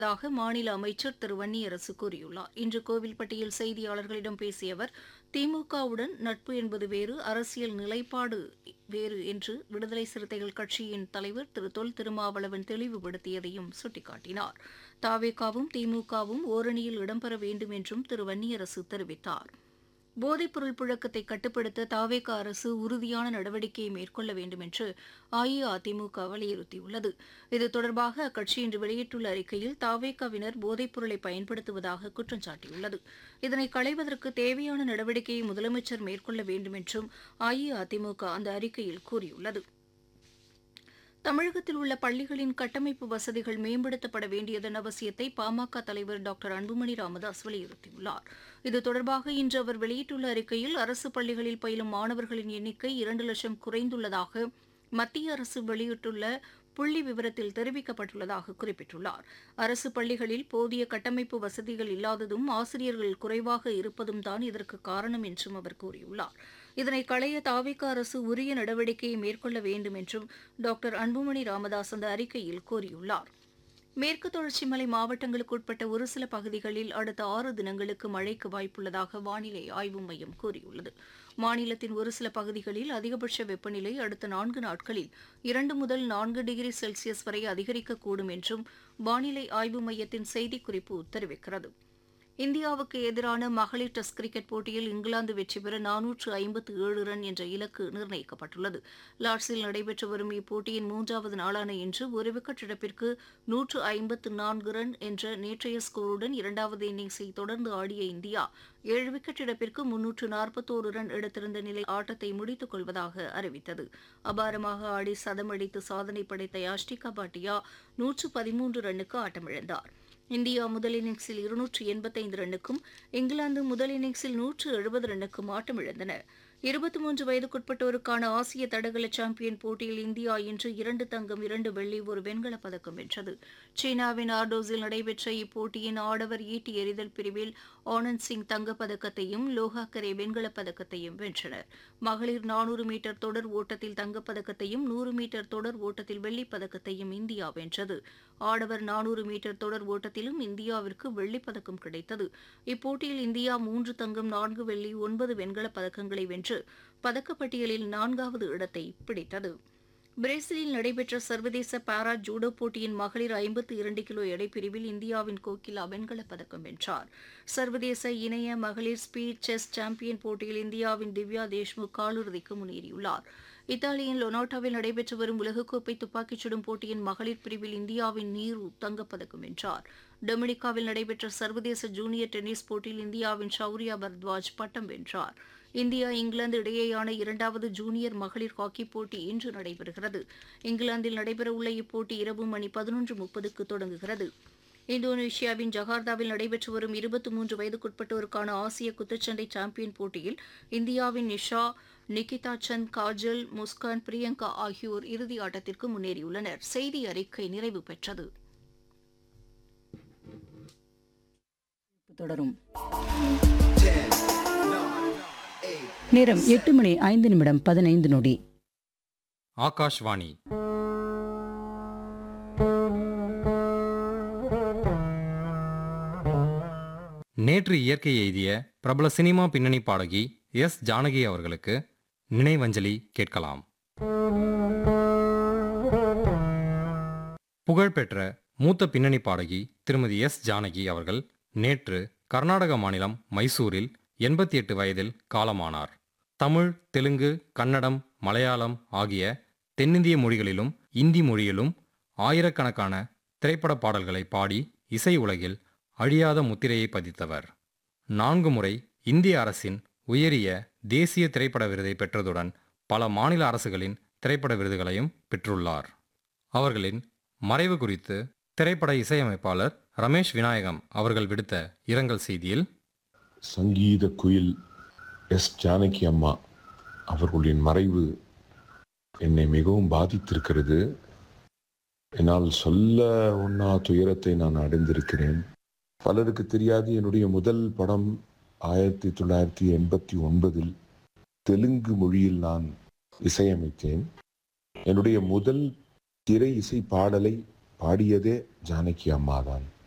தாக மாநில அமைச்சர் திரு வன்னியரசு கூறியுள்ளார் இன்று கோவில்பட்டியில் செய்தியாளர்களிடம் பேசிய அவர் திமுகவுடன் நட்பு என்பது வேறு அரசியல் நிலைப்பாடு வேறு என்று விடுதலை சிறுத்தைகள் கட்சியின் தலைவர் திரு தொல் திருமாவளவன் தெளிவுபடுத்தியதையும் சுட்டிக்காட்டினார் தாவேகாவும் திமுகவும் ஓரணியில் இடம்பெற வேண்டும் என்றும் திரு வன்னியரசு தெரிவித்தார் போதைப்பொருள் புழக்கத்தை கட்டுப்படுத்த தாவேக அரசு உறுதியான நடவடிக்கையை மேற்கொள்ள வேண்டும் என்று அஇஅதிமுக வலியுறுத்தியுள்ளது இது தொடர்பாக அக்கட்சி இன்று வெளியிட்டுள்ள அறிக்கையில் தாவேகாவினர் போதைப்பொருளை பயன்படுத்துவதாக குற்றம் சாட்டியுள்ளது இதனை களைவதற்கு தேவையான நடவடிக்கையை முதலமைச்சர் மேற்கொள்ள வேண்டும் என்றும் அஇஅதிமுக அந்த அறிக்கையில் கூறியுள்ளது தமிழகத்தில் உள்ள பள்ளிகளின் கட்டமைப்பு வசதிகள் மேம்படுத்தப்பட வேண்டியதன் அவசியத்தை பாமக தலைவர் டாக்டர் அன்புமணி ராமதாஸ் வலியுறுத்தியுள்ளார் இது தொடர்பாக இன்று அவர் வெளியிட்டுள்ள அறிக்கையில் அரசு பள்ளிகளில் பயிலும் மாணவர்களின் எண்ணிக்கை இரண்டு லட்சம் குறைந்துள்ளதாக மத்திய அரசு வெளியிட்டுள்ள புள்ளி விவரத்தில் தெரிவிக்கப்பட்டுள்ளதாக குறிப்பிட்டுள்ளார் அரசு பள்ளிகளில் போதிய கட்டமைப்பு வசதிகள் இல்லாததும் ஆசிரியர்கள் குறைவாக இருப்பதும் தான் இதற்கு காரணம் என்றும் அவர் கூறியுள்ளார் இதனை களைய தாவிக அரசு உரிய நடவடிக்கையை மேற்கொள்ள வேண்டும் என்றும் டாக்டர் அன்புமணி ராமதாஸ் அந்த அறிக்கையில் கூறியுள்ளார் மேற்கு தொடர்ச்சி மலை மாவட்டங்களுக்கு உட்பட்ட ஒரு சில பகுதிகளில் அடுத்த ஆறு தினங்களுக்கு மழைக்கு வாய்ப்புள்ளதாக வானிலை ஆய்வு மையம் கூறியுள்ளது மாநிலத்தின் ஒரு சில பகுதிகளில் அதிகபட்ச வெப்பநிலை அடுத்த நான்கு நாட்களில் இரண்டு முதல் நான்கு டிகிரி செல்சியஸ் வரை அதிகரிக்கக்கூடும் என்றும் வானிலை ஆய்வு மையத்தின் செய்திக்குறிப்பு தெரிவிக்கிறது இந்தியாவுக்கு எதிரான மகளிர் டெஸ்ட் கிரிக்கெட் போட்டியில் இங்கிலாந்து வெற்றி பெற நானூற்று ஐம்பத்து ஏழு ரன் என்ற இலக்கு நிர்ணயிக்கப்பட்டுள்ளது லார்ட்ஸில் நடைபெற்று வரும் இப்போட்டியின் மூன்றாவது நாளான இன்று ஒரு விக்கெட் இழப்பிற்கு நூற்று ஐம்பத்து நான்கு ரன் என்ற நேற்றைய ஸ்கோருடன் இரண்டாவது இன்னிங்ஸை தொடர்ந்து ஆடிய இந்தியா ஏழு விக்கெட் இழப்பிற்கு முன்னூற்று நாற்பத்தோரு ரன் எடுத்திருந்த நிலை ஆட்டத்தை முடித்துக் கொள்வதாக அறிவித்தது அபாரமாக ஆடி சதமடித்து சாதனை படைத்த யாஷ்டிகா பாட்டியா நூற்று பதிமூன்று ரன்னுக்கு ஆட்டமிழந்தார் இந்தியா முதல் இன்னிங்ஸில் இருநூற்று எண்பத்தைந்து ரன்னுக்கும் இங்கிலாந்து முதல் இன்னிங்ஸில் நூற்று எழுபது ரன்னுக்கும் ஆட்டமிழந்தன இருபத்தி மூன்று வயதுக்குட்பட்டோருக்கான ஆசிய தடகள சாம்பியன் போட்டியில் இந்தியா இன்று இரண்டு தங்கம் இரண்டு வெள்ளி ஒரு வெண்கலப் பதக்கம் வென்றது சீனாவின் ஆர்டோஸில் நடைபெற்ற இப்போட்டியின் ஆடவர் ஈட்டி எறிதல் பிரிவில் ஆனந்த் சிங் தங்கப்பதக்கத்தையும் லோகாக்கரே வெண்கலப் பதக்கத்தையும் வென்றனர் மகளிர் நானூறு மீட்டர் தொடர் ஓட்டத்தில் தங்கப்பதக்கத்தையும் நூறு மீட்டர் தொடர் ஓட்டத்தில் வெள்ளிப் பதக்கத்தையும் இந்தியா வென்றது ஆடவர் நானூறு மீட்டர் தொடர் ஓட்டத்திலும் இந்தியாவிற்கு வெள்ளிப் பதக்கம் கிடைத்தது இப்போட்டியில் இந்தியா மூன்று தங்கம் நான்கு வெள்ளி ஒன்பது வெண்கலப் பதக்கங்களை வென்று பதக்கப்பட்டியலில் நான்காவது இடத்தை பிடித்தது பிரேசிலில் நடைபெற்ற சர்வதேச பாரா ஜூடோ போட்டியின் மகளிர் ஐம்பத்து இரண்டு கிலோ எடைப்பிரிவில் இந்தியாவின் கோகிலா வெண்கலப் பதக்கம் வென்றார் சர்வதேச இணைய மகளிர் ஸ்பீட் செஸ் சாம்பியன் போட்டியில் இந்தியாவின் திவ்யா தேஷ்முக் காலிறுதிக்கு முன்னேறியுள்ளார் இத்தாலியின் லொனாட்டாவில் நடைபெற்று வரும் உலகக்கோப்பை துப்பாக்கிச் சுடும் போட்டியின் மகளிர் பிரிவில் இந்தியாவின் நீரு தங்கப்பதக்கம் வென்றார் டொமினிகாவில் நடைபெற்ற சர்வதேச ஜூனியர் டென்னிஸ் போட்டியில் இந்தியாவின் ஷௌரியா பரத்வாஜ் பட்டம் வென்றார் இந்தியா இங்கிலாந்து இடையேயான இரண்டாவது ஜூனியர் மகளிர் ஹாக்கி போட்டி இன்று நடைபெறுகிறது இங்கிலாந்தில் நடைபெறவுள்ள இப்போட்டி இரவு மணி பதினொன்று முப்பதுக்கு தொடங்குகிறது இந்தோனேஷியாவின் ஜகார்த்தாவில் நடைபெற்று வரும் இருபத்தி மூன்று வயதுக்குட்பட்டோருக்கான ஆசிய குத்துச்சண்டை சாம்பியன் போட்டியில் இந்தியாவின் நிஷா நிகிதா சந்த் காஜல் முஸ்கான் பிரியங்கா ஆகியோர் இறுதி ஆட்டத்திற்கு முன்னேறியுள்ளனர் செய்தி அறிக்கை நிறைவு பெற்றது தொடரும் நேரம் எட்டு மணி ஐந்து நிமிடம் பதினைந்து நொடி ஆகாஷ்வாணி நேற்று இயற்கை எய்திய பிரபல சினிமா பின்னணி பாடகி எஸ் ஜானகி அவர்களுக்கு நினைவஞ்சலி கேட்கலாம் புகழ்பெற்ற மூத்த பின்னணி பாடகி திருமதி எஸ் ஜானகி அவர்கள் நேற்று கர்நாடக மாநிலம் மைசூரில் எண்பத்தி எட்டு வயதில் காலமானார் தமிழ் தெலுங்கு கன்னடம் மலையாளம் ஆகிய தென்னிந்திய மொழிகளிலும் இந்தி மொழியிலும் ஆயிரக்கணக்கான திரைப்பட பாடல்களை பாடி இசை உலகில் அழியாத முத்திரையை பதித்தவர் நான்கு முறை இந்திய அரசின் உயரிய தேசிய திரைப்பட விருதை பெற்றதுடன் பல மாநில அரசுகளின் திரைப்பட விருதுகளையும் பெற்றுள்ளார் அவர்களின் மறைவு குறித்து திரைப்பட இசையமைப்பாளர் ரமேஷ் விநாயகம் அவர்கள் விடுத்த இரங்கல் செய்தியில் சங்கீத குயில் எஸ் ஜானகி அம்மா அவர்களின் மறைவு என்னை மிகவும் பாதித்திருக்கிறது என்னால் சொல்ல ஒண்ணா துயரத்தை நான் அடைந்திருக்கிறேன் பலருக்கு தெரியாது என்னுடைய முதல் படம் ஆயிரத்தி தொள்ளாயிரத்தி எண்பத்தி ஒன்பதில் தெலுங்கு மொழியில் நான் இசையமைத்தேன் என்னுடைய முதல் திரை இசை பாடலை பாடியதே ஜானகி அம்மாதான்